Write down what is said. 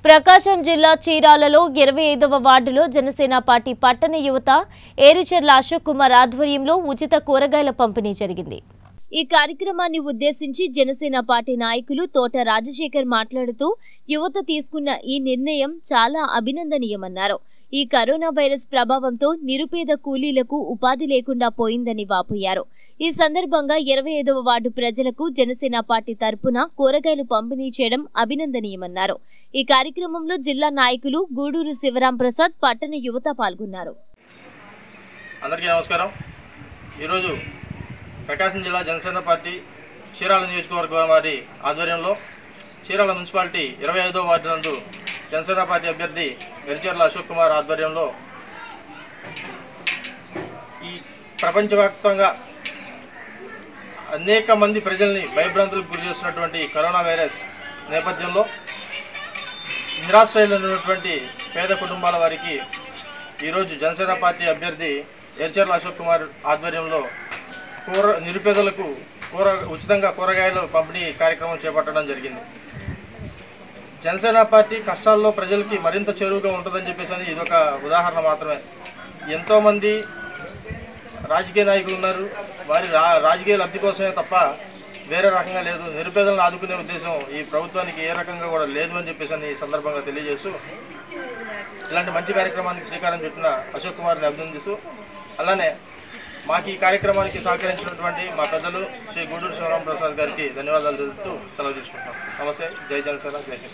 ప్రకాశం జిల్లా చీరాలలో ఇరవై ఐదవ వార్డులో జనసేన పార్టీ పట్టణ యువత ఏరిచెర్ల అశోక్ కుమార్ ఆధ్వర్యంలో ఉచిత కూరగాయల పంపిణీ జరిగింది ఈ కార్యక్రమాన్ని ఉద్దేశించి జనసేన పార్టీ నాయకులు తోట రాజశేఖర్ మాట్లాడుతూ యువత తీసుకున్న ఈ నిర్ణయం చాలా అభినందనీయమన్నారు ఈ కరోనా వైరస్ ప్రభావంతో నిరుపేద కూలీలకు ఉపాధి లేకుండా పోయిందని వాపోయారు ఈ సందర్భంగా ఇరవై ఐదవ వార్డు ప్రజలకు జనసేన పార్టీ తరపున కూరగాయలు పంపిణీ చేయడం అభినందనీయమన్నారు ఈ కార్యక్రమంలో జిల్లా నాయకులు గూడూరు శివరాం ప్రసాద్ పట్టణ యువత పాల్గొన్నారు అందరికీ నమస్కారం ఈరోజు ప్రకాశం జిల్లా జనసేన పార్టీ చీరాల నియోజకవర్గం వారి ఆధ్వర్యంలో చీరాల మున్సిపాలిటీ ఇరవై ఐదో వార్డు నందు జనసేన పార్టీ అభ్యర్థి వెరిచర్ల అశోక్ కుమార్ ఆధ్వర్యంలో ఈ ప్రపంచవ్యాప్తంగా అనేక మంది ప్రజల్ని భయభ్రాంతులకు గురి చేస్తున్నటువంటి కరోనా వైరస్ నేపథ్యంలో నిరాశ్రయులైనటువంటి పేద కుటుంబాల వారికి ఈరోజు జనసేన పార్టీ అభ్యర్థి ఎర్చర్ల అశోక్ కుమార్ ఆధ్వర్యంలో కూర నిరుపేదలకు కూర ఉచితంగా కూరగాయల పంపిణీ కార్యక్రమం చేపట్టడం జరిగింది జనసేన పార్టీ కష్టాల్లో ప్రజలకి మరింత చేరువుగా ఉంటుందని చెప్పేసి అని ఇదొక ఉదాహరణ మాత్రమే ఎంతోమంది రాజకీయ నాయకులు ఉన్నారు వారి రా రాజకీయ లబ్ధి కోసమే తప్ప వేరే రకంగా లేదు నిరుపేదలను ఆదుకునే ఉద్దేశం ఈ ప్రభుత్వానికి ఏ రకంగా కూడా లేదు అని చెప్పేసి అని ఈ సందర్భంగా తెలియజేస్తూ ఇలాంటి మంచి కార్యక్రమానికి శ్రీకారం చుట్టిన అశోక్ కుమార్ని అభినందిస్తూ అలానే మాకు ఈ కార్యక్రమానికి సహకరించినటువంటి మా పెద్దలు శ్రీ గూడూరు శివరాం ప్రసాద్ గారికి ధన్యవాదాలు తెలుపుతూ సెలవు తీసుకుంటాం నమస్తే జై జనసేన జై హింద్